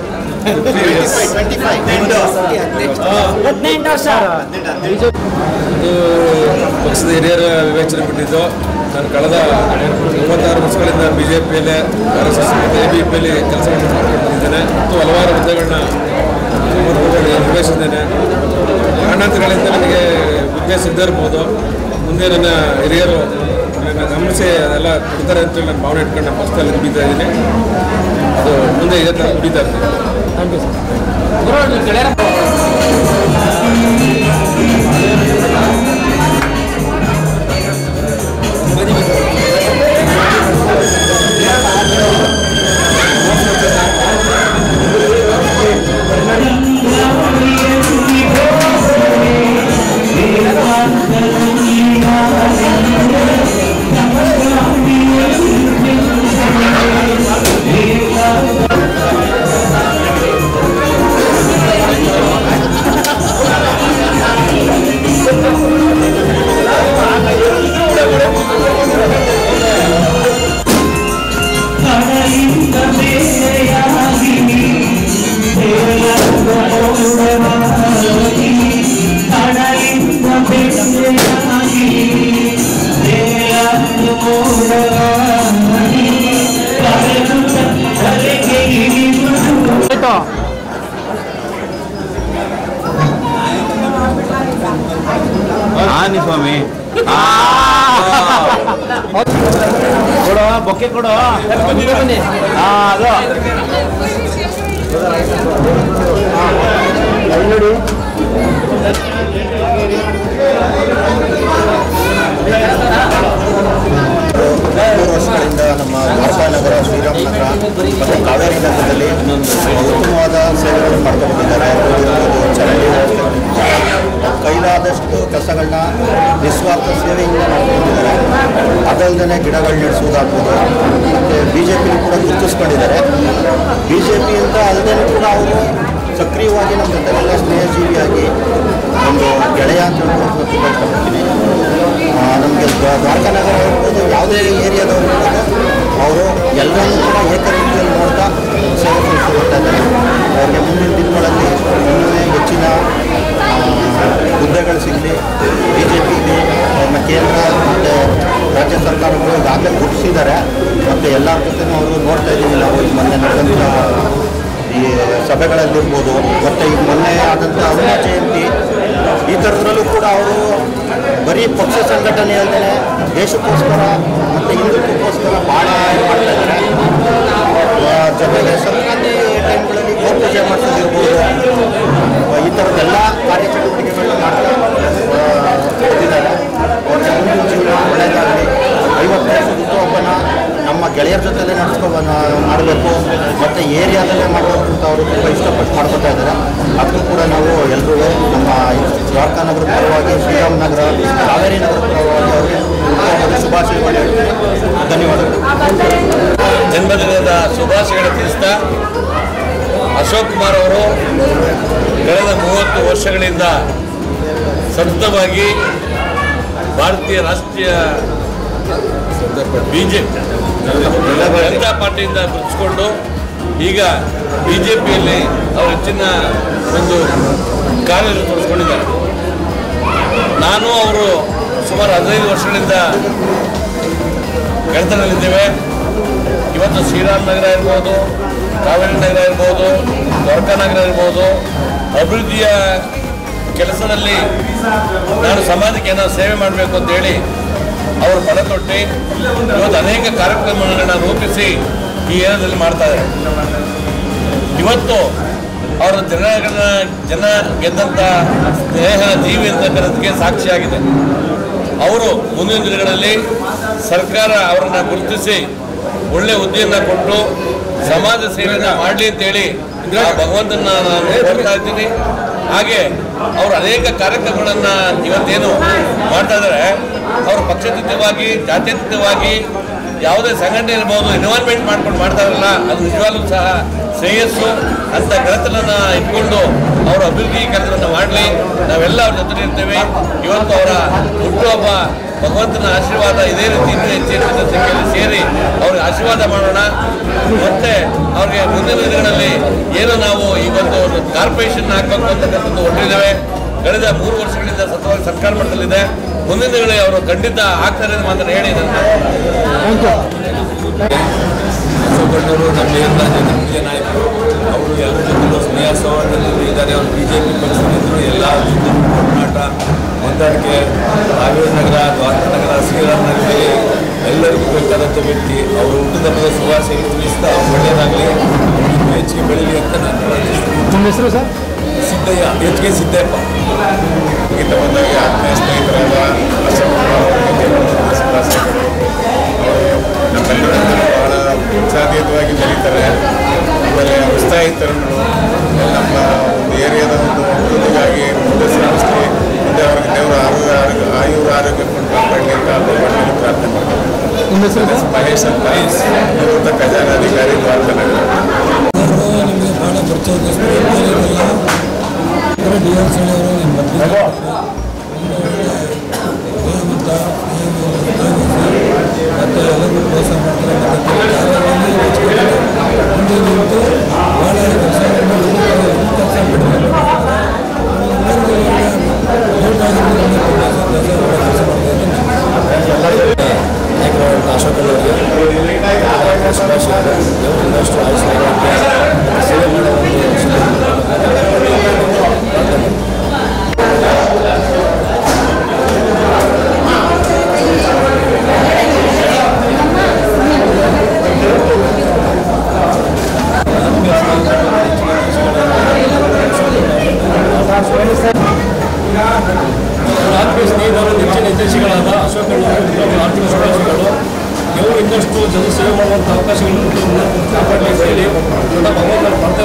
ಹದಿನೆಂಟು ವರ್ಷ ಇದು ಪಕ್ಷದ ಹಿರಿಯರ ವಿವೇಚನೆ ಬಿಟ್ಟಿದ್ದು ನಾನು ಕಳೆದ ಮೂವತ್ತಾರು ವರ್ಷಗಳಿಂದ ಬಿ ಜೆ ಪಿಯಲ್ಲಿ ಆರ್ ಎಸ್ ಎಸ್ ಮತ್ತು ಎ ಬಿ ಪಿಯಲ್ಲಿ ಕೆಲಸವನ್ನು ಮಾಡ್ಕೊಂಡು ಬಂದಿದ್ದೇನೆ ಮತ್ತು ಹಲವಾರು ಹುದ್ದೆಗಳನ್ನ ನಿರ್ವಹಿಸಿದ್ದೇನೆ ಕಾರಣಾಂತರಗಳಿಂದ ನನಗೆ ಹುದ್ದೆ ಸಿದ್ಧರ್ಬೋದು ಮುಂದೆ ನನ್ನ ಹಿರಿಯರು ನನ್ನ ಗಮನಿಸಿ ಅದೆಲ್ಲ ಕೊಡ್ತಾರೆ ಅಂತೇಳಿ ನಾನು ಭಾವನೆ ಇಟ್ಕೊಂಡು ನಾನು ಪಕ್ಷದಲ್ಲಿ ದುಡಿತಾ ಇದ್ದೀನಿ ಅದು ಮುಂದೆ ಇದೇ ಥರ ದುಡಿತಾ ಇರ್ತೀನಿ ಥ್ಯಾಂಕ್ ಯು ಸರ್ ಿ ಫೋಟೋ ಆನಿ ಸ್ವಾಮಿ ಕೊಡು ಬೊಕ್ಕೆ ಕೊಡು ಬನ್ನಿ ಹಾ ಅದು ನೋಡಿ ಮೂರು ವರ್ಷಗಳಿಂದ ನಮ್ಮ ನಗರ ಶ್ರೀರಾಮ್ ನಗರ ಮತ್ತು ಕಾವೇರಿ ನಗರದಲ್ಲಿ ಉತ್ತಮವಾದ ಸೇವೆಗಳನ್ನು ಮಾಡ್ತಾ ಬಂದಿದ್ದಾರೆ ಇರ್ಬೋದು, ಚರಂಡಿ ವ್ಯವಸ್ಥೆ ಕೈಲಾದಷ್ಟು ಕೆಲಸಗಳನ್ನ ನಿಸ್ವಾರ್ಥ ಸೇವೆಯಿಂದ ಮಾಡ್ಕೊಂಡಿದ್ದಾರೆ ಅದಲ್ಲದೆ ಗಿಡಗಳು ನೆಡೆಸೋದಾಗ್ಬೋದು ಮತ್ತು ಬಿ ಜೆ ಪಿಲಿ ಕೂಡ ಗುರುತಿಸ್ಕೊಂಡಿದ್ದಾರೆ ಬಿ ಜೆ ಪಿ ಅಂತ ಅಲ್ಲದೆ ಕೂಡ ಅವರು ಸಕ್ರಿಯವಾಗಿ ನಮ್ಮ ಜೊತೆಗೆಲ್ಲ ಸ್ನೇಹಜೀವಿಯಾಗಿ ಒಂದು ಗೆಳೆಯ ಅಂತ ಹೇಳ್ಬೋದು ತುಂಬ ಇಷ್ಟಪಡ್ತೀನಿ ನಮಗೆ ದ್ವಾರಕಾ ನಗರ ಇರ್ಬೋದು ಯಾವುದೇ ಏರಿಯಾದವರು ಇರ್ಬೋದು ಅವರು ಎಲ್ಲರನ್ನೂ ಕೂಡ ಏಕರೀತಿಯಲ್ಲಿ ನೋಡ್ತಾ ಸೇವೆ ಸಲ್ಲಿಸ್ತಾ ಇದ್ದಾರೆ ಅವ್ರಿಗೆ ಮುಂದಿನ ದಿನಗಳಲ್ಲಿ ಇನ್ನೂ ಹೆಚ್ಚಿನ ಆ, ಹುದ್ದೆಗಳು ಸಿಗಲಿ ಬಿ ಜೆ ಪಿಗೆ ನಮ್ಮ ಕೇಂದ್ರ ಮತ್ತು ರಾಜ್ಯ ಸರ್ಕಾರಗಳು ಈಗಾಗಲೇ ಗುರುತಿಸಿದ್ದಾರೆ ಮತ್ತು ಎಲ್ಲರ ಜೊತೆ ಅವರು ನೋಡ್ತಾ ಇದ್ದೀವಿ ನಾವು ಈ ಮೊನ್ನೆ ನಡೆದಂಥ ಈ ಸಭೆಗಳಲ್ಲಿರ್ಬೋದು ಮತ್ತು ಈಗ ಮೊನ್ನೆ ಆದಂಥ ಅರುಣ ಜಯಂತಿ ಈ ಥರದ್ರಲ್ಲೂ ಕೂಡ ಅವರು ಬರೀ ಪಕ್ಷ ಸಂಘಟನೆ ಅಲ್ಲದೆ ದೇಶಕ್ಕೋಸ್ಕರ ಮತ್ತು ಹಿಂದುತ್ವಕ್ಕೋಸ್ಕರ ಭಾಳ ಇದು ಮಾಡ್ತಾ ಇದ್ದಾರೆ ಆ, ಜೊತೆಗೆ ಸಂಕ್ರಾಂತಿ ಟೈಮ್ಗಳಲ್ಲಿ ಗೋಪೂಜೆ ಮಾಡಿಸೋದಿರ್ಬೋದು ಆ, ಈ ಥರದ್ದೆಲ್ಲ ಕಾರ್ಯಚಟುವಟಿಕೆಗಳನ್ನ ಮಾಡ್ತಾ ಆ, ಇದ್ದಾರೆ ಅವ್ರ ಮುಂದಿನ ಜೀವನ ಒಳ್ಳೆಯದಾಗಲಿ ಐವತ್ತು ವರ್ಷದ ಹುಟ್ಟುಹಬ್ಬನ ನಮ್ಮ ಗೆಳೆಯರ ಜೊತೆಲೇ ನಡೆಸ್ಕೊ ಮಾಡಬೇಕು ಮತ್ತು ಏರಿಯಾದಲ್ಲೇ ಮಾಡಬೇಕು ಅಂತ ಅವರು ತುಂಬ ಇಷ್ಟಪಟ್ಟು ಮಾಡ್ಕೊತಾ ಇದ್ದಾರೆ ಅದಕ್ಕೂ ಕೂಡ ನಾವು ಎಲ್ಲರೂ ನಮ್ಮ ದ್ವಾರಕಾ ನಗರ ಪರವಾಗಿ ಶ್ರೀರಾಮ್ ನಗರ ಕಾವೇರಿ ನಗರ ಪರವಾಗಿ ಅವರಿಗೆ ಹುಟ್ಟುಹಬ್ಬದ ಶುಭಾಶಯಗಳು ಹೇಳ್ತೀನಿ ಧನ್ಯವಾದಗಳು ಜನ್ಮದಿನದ ಶುಭಾಶಯಗಳ ತಿಳಿಸ್ತಾ ಅಶೋಕ್ ಕುಮಾರ್ ಅವರು ಕಳೆದ ಮೂವತ್ತು ವರ್ಷಗಳಿಂದ ಸತತವಾಗಿ ಭಾರತೀಯ ರಾಷ್ಟ್ರೀಯ ಬಿಜೆಪಿ ಜನತಾ ಪಾರ್ಟಿಯಿಂದ ಗುರುತಿಸಿಕೊಂಡು ಈಗ ಬಿಜೆಪಿಯಲ್ಲಿ ಅವರು ಹೆಚ್ಚಿನ ಒಂದು ಕಾರ್ಯ ತೊಡಗಿಸ್ಕೊಂಡಿದ್ದಾರೆ ನಾನು ಅವರು ಸುಮಾರು ಹದಿನೈದು ವರ್ಷಗಳಿಂದ ಗೆಳೆತನಲ್ಲಿದ್ದೇವೆ ಇವತ್ತು ಶ್ರೀರಾಮ್ ನಗರ ಇರ್ಬೋದು ಕಾವೇರಿ ನಗರ ಇರ್ಬೋದು ದ್ವಾರಕಾ ನಗರ ಇರ್ಬೋದು ಅಭಿವೃದ್ಧಿಯ ಕೆಲಸದಲ್ಲಿ ನಾನು ಸಮಾಜಕ್ಕೆ ಏನೋ ಸೇವೆ ಮಾಡಬೇಕು ಅಂತೇಳಿ ಅವರು ಪಣ ತೊಟ್ಟಿ ಇವತ್ತು ಅನೇಕ ಕಾರ್ಯಕ್ರಮಗಳನ್ನ ರೂಪಿಸಿ ಈ ಏರಿಯಾದಲ್ಲಿ ಮಾಡ್ತಾ ಇದ್ದಾರೆ ಇವತ್ತು ಅವರ ಜನಗಳ ಜನ ಗೆದ್ದಂಥ ಸ್ನೇಹ ಜೀವಿ ಅಂತಕ್ಕಂಥದ್ದಕ್ಕೆ ಸಾಕ್ಷಿಯಾಗಿದೆ ಅವರು ಮುಂದಿನ ದಿನಗಳಲ್ಲಿ ಸರ್ಕಾರ ಅವರನ್ನು ಗುರುತಿಸಿ ಒಳ್ಳೆ ಹುದ್ದೆಯನ್ನು ಕೊಟ್ಟು ಸಮಾಜ ಸೇವೆಯನ್ನು ಮಾಡಲಿ ಅಂತೇಳಿ ಆ ಭಗವಂತನ ನಾನು ಕೋರ್ತಾ ಇದ್ದೀನಿ ಹಾಗೆ ಅವರು ಅನೇಕ ಕಾರ್ಯಕ್ರಮಗಳನ್ನು ಇವತ್ತೇನು ಮಾಡ್ತಾ ಇದ್ದಾರೆ ಅವರು ಪಕ್ಷಾತೀತವಾಗಿ ಜಾತ್ಯತೀತವಾಗಿ ಯಾವುದೇ ಸಂಘಟನೆ ಇರ್ಬೋದು ಇನ್ವಾಲ್ವ್ಮೆಂಟ್ ಮಾಡ್ಕೊಂಡು ಮಾಡ್ತಾರಲ್ಲ ಅದು ನಿಜವಾಗ್ಲೂ ಸಹ ಶ್ರೇಯಸ್ಸು ಅಂತ ಗೆಳತನನ್ನ ಇಟ್ಕೊಂಡು ಅವರ ಅಭಿವೃದ್ಧಿ ಕೆಲಸವನ್ನು ಮಾಡಲಿ ನಾವೆಲ್ಲ ಅವ್ರ ಜೊತೆ ಇರ್ತೇವೆ ಇವತ್ತು ಅವರ ಹುಟ್ಟುಹಬ್ಬ ಭಗವಂತನ ಆಶೀರ್ವಾದ ಇದೇ ರೀತಿ ಇನ್ನೂ ಹೆಚ್ಚಿನ ಸಂಖ್ಯೆಯಲ್ಲಿ ಸೇರಿ ಅವ್ರಿಗೆ ಆಶೀರ್ವಾದ ಮಾಡೋಣ ಮತ್ತೆ ಅವ್ರಿಗೆ ಮುಂದಿನ ದಿನಗಳಲ್ಲಿ ಏನು ನಾವು ಈ ಒಂದು ಕಾರ್ಪೊರೇಷನ್ ಹಾಕಬೇಕು ಅಂತಕ್ಕಂಥದ್ದು ಹೊರಟಿದ್ದೇವೆ ಕಳೆದ ಮೂರು ವರ್ಷಗಳಿಂದ ಸತತವಾಗಿ ಸರ್ಕಾರ ಮಟ್ಟದಲ್ಲಿದೆ ಮುಂದಿನ ದಿನಗಳಲ್ಲಿ ಅವರು ಖಂಡಿತ ಆಗ್ತಾರೆ ಅಂತ ಮಾತನ್ನು ಹೇಳಿ ನನ್ನ ಬಸವಣ್ಣವರು ನಮ್ಮ ಎಲ್ಲ ಜನಪ್ರಿಯ ನಾಯಕರು ಅವರು ಎಲ್ಲರ ಜೊತೆಲೂ ಸ್ನೇಹ ಸೌಹಾರ್ದದಲ್ಲಿ ಇದ್ದಾರೆ ಅವರು ಬಿ ಜೆ ಪಿ ಪಕ್ಷದಲ್ಲಿದ್ದರು ಎಲ್ಲ ಜೊತೆ ಹೋರಾಟ ಹೊಂದಾಣಿಕೆ ಕಾವೇರಿ ನಗರ ದ್ವಾರಕಾ ನಗರ ಶ್ರೀರಾಮ್ ನಗರದಲ್ಲಿ ಎಲ್ಲರಿಗೂ ಬೇಕಾದಂಥ ವ್ಯಕ್ತಿ ಅವರು ಹುಟ್ಟುದಬ್ಬದ ಶುಭಾಶಯ ತಿಳಿಸ್ತಾ ಅವ್ರು ಒಳ್ಳೆಯದಾಗಲಿ ಇನ್ನೂ ಹೆಚ್ಚಿಗೆ ಬೆಳೀಲಿ ಅಂತ ನಾನು ಪ್ರಾರ್ಥಿಸ್ತೀನಿ ನಿಮ್ಮ ಹೆಸರು sir Siddaiah H K Siddayyappa ಇಂಥ ಒಂದಾಗಿ ಆತ್ಮೀಯ ಸ್ನೇಹಿತರಾದ ಅಶೋಕ್ ಕುಮಾರ್ ಅವರಿಗೆ ಶುಭಾಶಯಗಳು ಅವರು ನಮ್ಮೆಲ್ಲರ ಬಹಳ ಉತ್ಸಾಹಯುತವಾಗಿ ಬೆಳೀತಾರೆ ಆಮೇಲೆ ಉತ್ಸಾಹಿ ತರುಣರು ನಮ್ಮ ಒಂದು ಏರಿಯಾದ ಒಂದು ಅಭಿವೃದ್ಧಿಗಾಗಿ ಮುಂದೆ ಶ್ರಮಿಸಲಿ ಮುಂದೆ ಅವ್ರಿಗೆ ದೇವರ ಆರೋಗ್ಯ ಆರೋಗ್ಯ ಆಯುರ ಆರೋಗ್ಯ ಕೊಟ್ಟು ಕಾಪಾಡಲಿ ಅಂತ ಭಗವಂತನಲ್ಲಿ ಪ್ರಾರ್ಥನೆ ಮಾಡ್ತಾರೆ ನಿಮ್ಮ ಹೆಸರು ಸರ್ ಮಹೇಶ್ ಅಂತ ನಿವೃತ್ತ ಖಜಾನಾಧಿಕಾರಿ ದ್ವಾರಕಾ ನಗರ ನಿಮಗೆ ಭಾಳ ಪರಿಚಯ ಡಿ ಎಲ್ ಅವರು ಮತ್ತು ಎಲ್ಲರಿಗೂ ಪ್ರೋತ್ಸಾಹ ಮಾಡ್ತಾರೆ ಮತ್ತು ಕಾರ್ಯಗಳನ್ನು ಹೆಚ್ಚಿಗೆ ಮುಂದೆ ನಿಂತು ಭಾಳ ಕೆಲಸಗಳನ್ನು ಕೆಲಸ ಮಾಡಿದ್ದಾರೆ ನಾಯಕರಾದ ಅಶೋಕ್ ಅವರಿಗೆ ಶುಭಾಶಯಗಳು ದೇವರು ಇನ್ನಷ್ಟು ಆಯುಷ್ಯ ಸೇವೆ ಮಾಡೋ ಒಂದು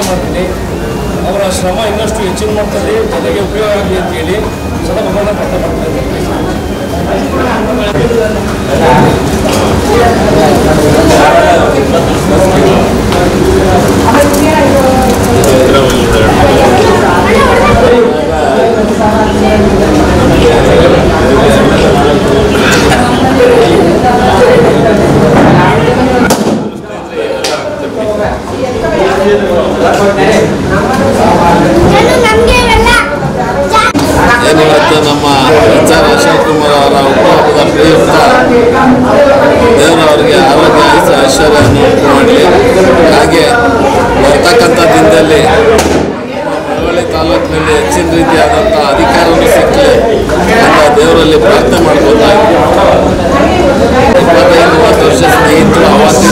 ಪ್ರಾರ್ಥನೆ ಮಾಡ್ತೀನಿ ಅವರ ಶ್ರಮ ಇನ್ನಷ್ಟು ಹೆಚ್ಚಿನ ಮಟ್ಟದಲ್ಲಿ ಜನರಿಗೆ ಉಪಯೋಗ ಆಗಲಿ ಅಂತ ಹೇಳಿ ಸದಾ ಭಗವಾನ ಪ್ರಾರ್ಥನೆ ಮಾಡ್ತಾ ಇದ್ದೀನಿ ಏನಿವತ್ತು ನಮ್ಮ ಎಚ್ ಆರ್ ಅಶೋಕ್ ಕುಮಾರ್ ಅವರ ಹುಟ್ಟುಹಬ್ಬದ ಪ್ರಯುಕ್ತ ದೇವರು ಅವರಿಗೆ ಆರೋಗ್ಯ ಆಯುಷ್ಯ ಐಶ್ವರ್ಯವನ್ನು ಉಂಟು ಮಾಡಲಿ ಹಾಗೆ ಬರ್ತಕ್ಕಂಥ ದಿನದಲ್ಲಿ ಮಳವಳ್ಳಿ ತಾಲೂಕಿನಲ್ಲಿ ಹೆಚ್ಚಿನ ರೀತಿಯಾದಂಥ ಅಧಿಕಾರವನ್ನು ಸಿಕ್ಕಲಿ ಅಂತ ದೇವರಲ್ಲಿ ಪ್ರಾರ್ಥನೆ ಮಾಡ್ಕೊತಾ ಇಪ್ಪತ್ತೈದು ಮೂವತ್ತು ವರ್ಷ ಸ್ನೇಹಿತರು ಅವತ್ತಿನ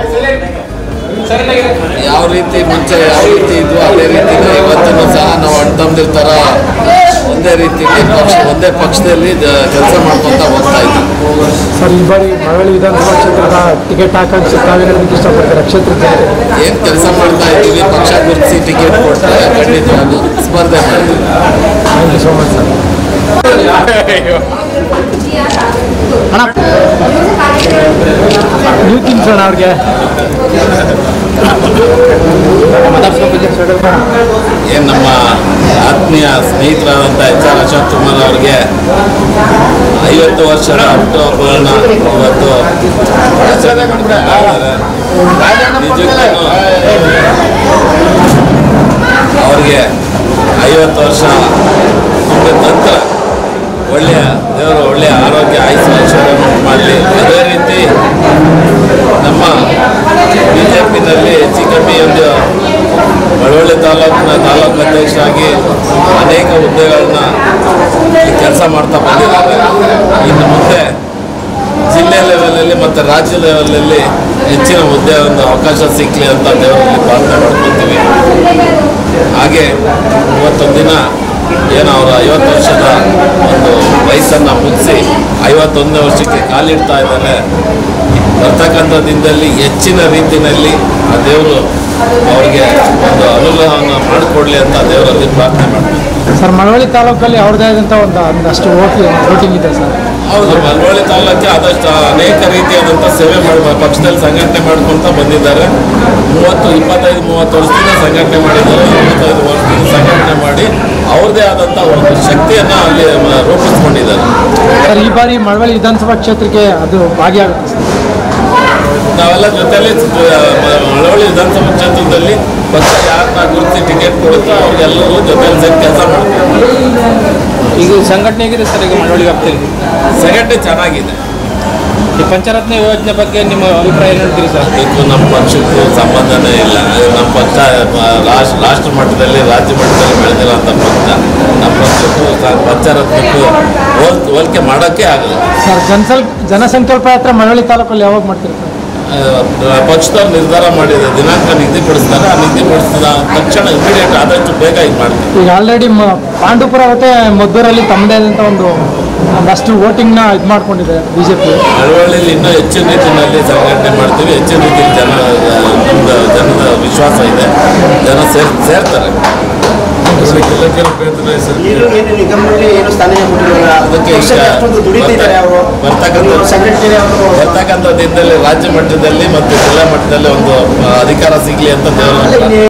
ಯಾವ ರೀತಿ ಮುಂಚೆ ಯಾವ ರೀತಿ ಇದ್ವು ಅದೇ ರೀತಿ ಇವತ್ತೂ ಸಹ ನಾವು ಅಣ್ಣ ತಮ್ಮದಿರ ಥರ ಒಂದೇ ರೀತಿಯಲ್ಲಿ ಪಕ್ಷ ಒಂದೇ ಪಕ್ಷದಲ್ಲಿ ಕೆಲಸ ಮಾಡ್ಕೊತಾ ಹೋಗ್ತಾ ಇದ್ದೀವಿ ಸರ್ ಈ ಬಾರಿ ಮಳವಳ್ಳಿ ವಿಧಾನಸಭಾ ಕ್ಷೇತ್ರದ ಟಿಕೆಟ್ ಹಾಕಕ್ಕೆ ತಾವೇನೋದಕ್ಕೆ ಇಷ್ಟಪಡ್ತಾರೆ ಕ್ಷೇತ್ರದ ಜನತೆ ಏನು ಕೆಲಸ ಮಾಡ್ತಾ ಇದ್ದೀವಿ ಪಕ್ಷ ಗುರುತಿಸಿ ಟಿಕೆಟ್ ಕೊಟ್ಟರೆ ಖಂಡಿತವಾಗೂ ಸ್ಪರ್ಧೆ ಮಾಡ್ತೀವಿ thank you so much sir ಅಣ್ಣ ನೀವು ತಿನ್ಸೋಣ ಅವ್ರಿಗೆ ಏನು ನಮ್ಮ ಆತ್ಮೀಯ ಸ್ನೇಹಿತರಾದಂಥ ಎಚ್ ಆರ್ ಅಶೋಕ್ ಕುಮಾರ್ ಅವರಿಗೆ ಐವತ್ತು ವರ್ಷದ ಹುಟ್ಟುಹಬ್ಬವನ್ನು ಇವತ್ತು ಆಚರಣೆ ಮಾಡ್ತಾ ಇದ್ದಾರೆ ನಿಜಕ್ಕೂ ಅವ್ರಿಗೆ ಐವತ್ತು ವರ್ಷ ತುಂಬಿದ ನಂತರ ಒಳ್ಳೆಯ ದೇವರು ಒಳ್ಳೆಯ ಆರೋಗ್ಯ ಆಯುಷ್ಯ ಐಶ್ವರ್ಯವನ್ನು ಮಾಡಲಿ ಅದೇ ರೀತಿ ನಮ್ಮ ಬಿ ಜೆ ಪಿನಲ್ಲಿ ಹೆಚ್ಚು ಕಮ್ಮಿ ಒಂದು ಮಳವಳ್ಳಿ ತಾಲೂಕಿನ ತಾಲೂಕು ಅಧ್ಯಕ್ಷರಾಗಿ ಅನೇಕ ಹುದ್ದೆಗಳನ್ನ ಕೆಲಸ ಮಾಡ್ತಾ ಬಂದಿದ್ದಾರೆ ಇನ್ನು ಮುಂದೆ ಜಿಲ್ಲೆ ಲೆವೆಲಲ್ಲಿ ಮತ್ತು ರಾಜ್ಯ ಲೆವೆಲಲ್ಲಿ ಹೆಚ್ಚಿನ ಹುದ್ದೆ ಒಂದು ಅವಕಾಶ ಸಿಕ್ಕಲಿ ಅಂತ ದೇವರಲ್ಲಿ ಪ್ರಾರ್ಥನೆ ಮಾಡ್ಕೊತೀವಿ ಹಾಗೆ ಇವತ್ತೊಂದು ದಿನ ಏನು ಅವರ ಐವತ್ತು ವರ್ಷದ ಒಂದು ವಯಸ್ಸನ್ನು ಮುಗಿಸಿ ಐವತ್ತೊಂದನೇ ವರ್ಷಕ್ಕೆ ಕಾಲಿಡ್ತಾ ಇದ್ದಾರೆ ಬರ್ತಕ್ಕಂಥ ದಿನದಲ್ಲಿ ಹೆಚ್ಚಿನ ರೀತಿಯಲ್ಲಿ ಆ ದೇವರು ಅವರಿಗೆ ಒಂದು ಅನುಗ್ರಹವನ್ನು ಮಾಡಿಕೊಡ್ಲಿ ಅಂತ ದೇವರಲ್ಲಿ ಪ್ರಾರ್ಥನೆ ಮಾಡ್ತೀನಿ ಸರ್ ಮಳವಳ್ಳಿ ತಾಲೂಕಲ್ಲಿ ಅವ್ರದ್ದೇ ಆದಂಥ ಒಂದು ಒಂದಷ್ಟು ಓಟ್ ವೋಟಿಂಗ್ ಇದೆ ಸರ್ ಹೌದು ಮಳವಳ್ಳಿ ತಾಲೂಕಿಗೆ ಆದಷ್ಟು ಅನೇಕ ರೀತಿಯಾದಂಥ ಸೇವೆ ಮಾಡಿ ಪಕ್ಷದಲ್ಲಿ ಸಂಘಟನೆ ಮಾಡ್ಕೊಂತ ಬಂದಿದ್ದಾರೆ ಮೂವತ್ತು ಇಪ್ಪತ್ತೈದು ಮೂವತ್ತು ವರ್ಷದಿಂದ ಸಂಘಟನೆ ಮಾಡಿದ್ದಾರೆ ಇಪ್ಪತ್ತೈದು ವರ್ಷದಿಂದ ಸಂಘಟನೆ ಮಾಡಿ ಅವ್ರದ್ದೇ ಆದಂಥ ಒಂದು ಶಕ್ತಿಯನ್ನು ಅಲ್ಲಿ ಮ- ರೂಪಿಸ್ಕೊಂಡಿದ್ದಾರೆ ಸರ್ ಈ ಬಾರಿ ಮಳವಳ್ಳಿ ವಿಧಾನಸಭಾ ಕ್ಷೇತ್ರಕ್ಕೆ ಅದು ಭಾಗಿಯಾಗುತ್ತೆ ಸರ್ ನಾವೆಲ್ಲ ಜೊತೆಲಿ ಮಳವಳ್ಳಿ ವಿಧಾನಸಭಾ ಕ್ಷೇತ್ರದಲ್ಲಿ ಪಕ್ಷ ಯಾರನ್ನ ಗುರುತಿಸಿ ಟಿಕೆಟ್ ಕೊಡುತ್ತೋ ಅವ್ರಿಗೆಲ್ಲರೂ ಜೊತೆಲಿ ಸೇರಿ ಕೆಲಸ ಮಾಡ್ತೀವಿ ಈಗ ಸಂಘಟನೆ ಹೇಗಿದೆ ಸರ್ ಈಗ ಮಳವಳ್ಳಿ ವ್ಯಾಪ್ತಿಯಲ್ಲಿ ಸಂಘಟನೆ ಚೆನ್ನಾಗಿದೆ ಈ ಪಂಚರತ್ನ ಯೋಜನೆ ಬಗ್ಗೆ ನಿಮ್ಮ ಅಭಿಪ್ರಾಯ ಏನು ಹೇಳ್ತೀರಿ ಸರ್ ಇದಕ್ಕೂ ನಮ್ಮ ಪಕ್ಷಕ್ಕೂ ಸಂಬಂಧನೇ ಇಲ್ಲ ಅದು ನಮ್ಮ ಪಕ್ಷ ಆ, ರಾಷ್ಟ್ರ ರಾಷ್ಟ್ರ ಮಟ್ಟದಲ್ಲಿ ರಾಜ್ಯ ಮಟ್ಟದಲ್ಲಿ ಬೆಳೆದಿರೋಂಥ ಪಕ್ಷ ನಮ್ಮ ಪಕ್ಷಕ್ಕೂ ಸ- ಪಂಚರತ್ನಕ್ಕೂ ಹೋಲ್ ಹೋಲಿಕೆ ಮಾಡೋಕ್ಕೆ ಆಗಲ್ಲ ಸರ್ ಜನಸಲ್ ಜನಸಂಕಲ್ಪ ಯಾತ್ರೆ ಮಳವಳ್ಳಿ ತಾಲೂಕಲ್ಲಿ ಯಾವಾಗ ಮಾಡ್ತೀರಿ ಸರ್ ಆ, ಪಕ್ಷದವ್ರು ನಿರ್ಧಾರ ಮಾಡಿದೆ ದಿನಾಂಕ ನಿಗದಿಪಡಿಸ್ತಾರೆ ಆ ನಿಗದಿಪಡಿಸಿದ ತಕ್ಷಣ ಇಮಿಡಿಯೇಟ್ ಆದಷ್ಟು ಬೇಗ ಇದು ಮಾಡ್ತೀವಿ ಈಗ ಆಲ್ರೆಡಿ ಪಾಂಡುಪುರ ಮತ್ತೆ ಮದ್ದೂರಲ್ಲಿ ತಮ್ಮದೇ ಆದಂಥ ಒಂದು ಒಂದಷ್ಟು ವೋಟಿಂಗ್ನ ಇದು ಮಾಡ್ಕೊಂಡಿದೆ ಬಿ ಜೆ ಪಿ ಮಳವಳ್ಳಿಲಿ ಇನ್ನೂ ಹೆಚ್ಚಿನ ರೀತಿಯಲ್ಲಿ ಸಂಘಟನೆ ಮಾಡ್ತೀವಿ ಹೆಚ್ಚಿನ ರೀತಿಯಲ್ಲಿ ಜನ ನಮ್ದು ಜನದ ವಿಶ್ವಾಸ ಇದೆ ಜನ ಸೇರ್ ಸೇರ್ತಾರೆ ನೀರು ಏನು ನಿಗಮದಲ್ಲಿ ಏನು ಸ್ಥಾನ ಕೊಟ್ಟಿರಲ್ಲ ಅದಕ್ಕೆ ಈಗ ಪಕ್ಷಕ್ಕೆ ಅಷ್ಟೊಂದು ದುಡಿತಿದ್ದಾರೆ ಅವರು ಬರ್ತಕ್ಕಂಥ ಸಂಘಟನೆ ಅವರು ಬರ್ತಕ್ಕಂಥ ದಿನದಲ್ಲಿ ರಾಜ್ಯ ಮಟ್ಟದಲ್ಲಿ ಮತ್ತು ಜಿಲ್ಲಾ ಮಟ್ಟದಲ್ಲಿ ಒಂದು ಆ, ಅಧಿಕಾರ ಸಿಗಲಿ ಅಂತ ದೇವರು